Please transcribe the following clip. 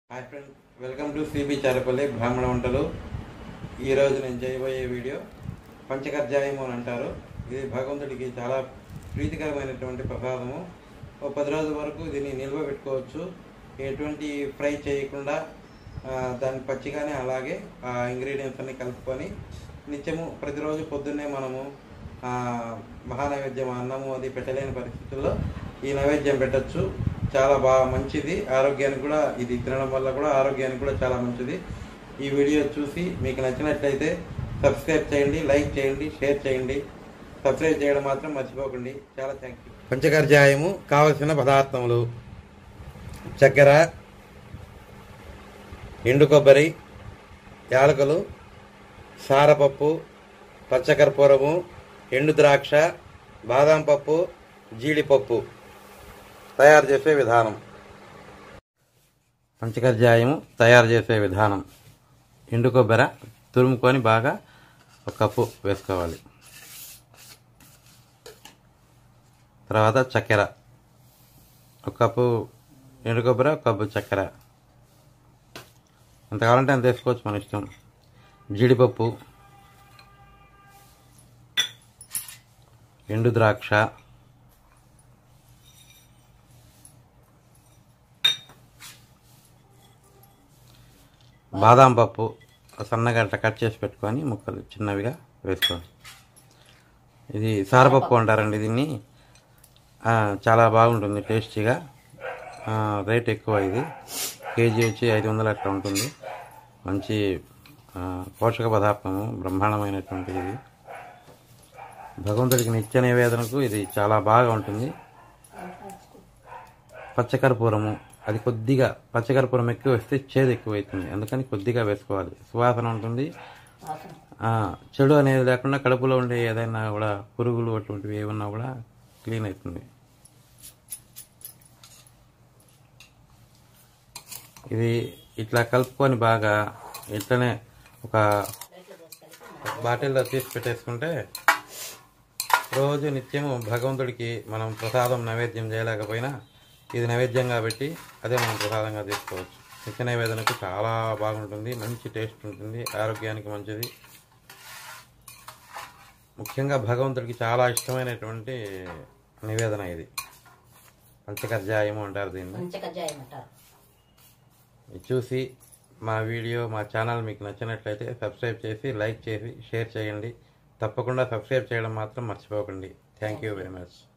hi friend welcome to సిబి చారపల్లి బ్రాహ్మణ వంటలు ఈరోజు నేను చేయబోయే వీడియో పంచకర్జాయము అని అంటారు ఇది భగవంతుడికి చాలా ప్రీతికరమైనటువంటి ప్రసాదము ఒక పది రోజుల వరకు దీన్ని నిల్వ పెట్టుకోవచ్చు ఎటువంటి ఫ్రై చేయకుండా ఆ, దాన్ని పచ్చిగానే అలాగే ఆ ఇంగ్రీడియంట్స్ అన్ని కలుపుకొని నిత్యము ప్రతిరోజు పొద్దున్నే మనము ఆ, మహానైవేద్యం అన్నము అది పెట్టలేని పరిస్థితుల్లో ఈ నైవేద్యం పెట్టచ్చు చాలా బాగా మంచిది ఆరోగ్యానికి కూడా ఇది తినడం వల్ల కూడా ఆరోగ్యానికి కూడా చాలా మంచిది ఈ వీడియో చూసి మీకు నచ్చినట్లయితే సబ్స్క్రైబ్ చేయండి లైక్ చేయండి షేర్ చేయండి సబ్స్క్రైబ్ చేయడం మాత్రం మర్చిపోకండి చాలా థ్యాంక్ యూ పంచకర్జాయము కావలసిన పదార్థములు చక్కెర ఎండు కొబ్బరి యాలకులు సారపప్పు పచ్చకర్పూరము ఎండు ద్రాక్ష బాదం పప్పు జీడిపప్పు తయారు చేసే విధానం పంచకర్జాయము తయారు చేసే విధానం ఎండు కొబ్బరి తురుముకొని బాగా ఒక కప్పు వేసుకోవాలి తర్వాత చక్కెర ఒక కప్పు ఎండు కొబ్బరి ఒక కప్పు చక్కెర ఎంత కావాలంటే అంత వేసుకోవచ్చు మన ఇష్టం జీడిపప్పు ఎండు ద్రాక్ష బాదాం పప్పు సన్నగా అట్లా కట్ చేసి పెట్టుకొని ముక్కలు చిన్నవిగా వేసుకోవాలి ఇది సారపప్పు అంటారండి దీన్ని ఆ, చాలా బాగుంటుంది టేస్టీగా ఆ, రేట్ ఎక్కువ ఇది కేజీ వచ్చి ఐదు వందలు అట్లా ఉంటుంది మంచి ఆ, పోషక పదార్థము బ్రహ్మాండమైనటువంటిది ఇది భగవంతుడికి నిత్య నివేదనకు ఇది చాలా బాగా ఉంటుంది పచ్చకర్పూరము అది కొద్దిగా పచ్చకర్పూరం ఎక్కువ వేస్తే చేదు ఎక్కువ అవుతుంది అందుకని కొద్దిగా వేసుకోవాలి సువాసన ఉంటుంది ఆ, చెడు అనేది లేకుండా కడుపులో ఉండే ఏదైనా కూడా పురుగులు అటువంటివి ఏమన్నా కూడా క్లీన్ అవుతుంది ఇది ఇట్లా కలుపుకొని బాగా ఇట్లనే ఒక బాటిల్లో తీసి పెట్టేసుకుంటే రోజు నిత్యము భగవంతుడికి మనం ప్రసాదం నైవేద్యం చేయలేకపోయినా ఇది నైవేద్యంగా పెట్టి అదే మనం ప్రసాదంగా తీసుకోవచ్చు నిత్య నైవేదనకు చాలా బాగుంటుంది మంచి టేస్ట్ ఉంటుంది ఆరోగ్యానికి మంచిది ముఖ్యంగా భగవంతుడికి చాలా ఇష్టమైనటువంటి నివేదన ఇది పంచకర్జాయము అంటారు దీన్ని పంచకజ్జాయం అంటారు ఇది చూసి మా వీడియో మా ఛానల్ మీకు నచ్చినట్లయితే సబ్స్క్రైబ్ చేసి లైక్ చేసి షేర్ చేయండి తప్పకుండా సబ్స్క్రైబ్ చేయడం మాత్రం మర్చిపోకండి థ్యాంక్ యూ వెరీ మచ్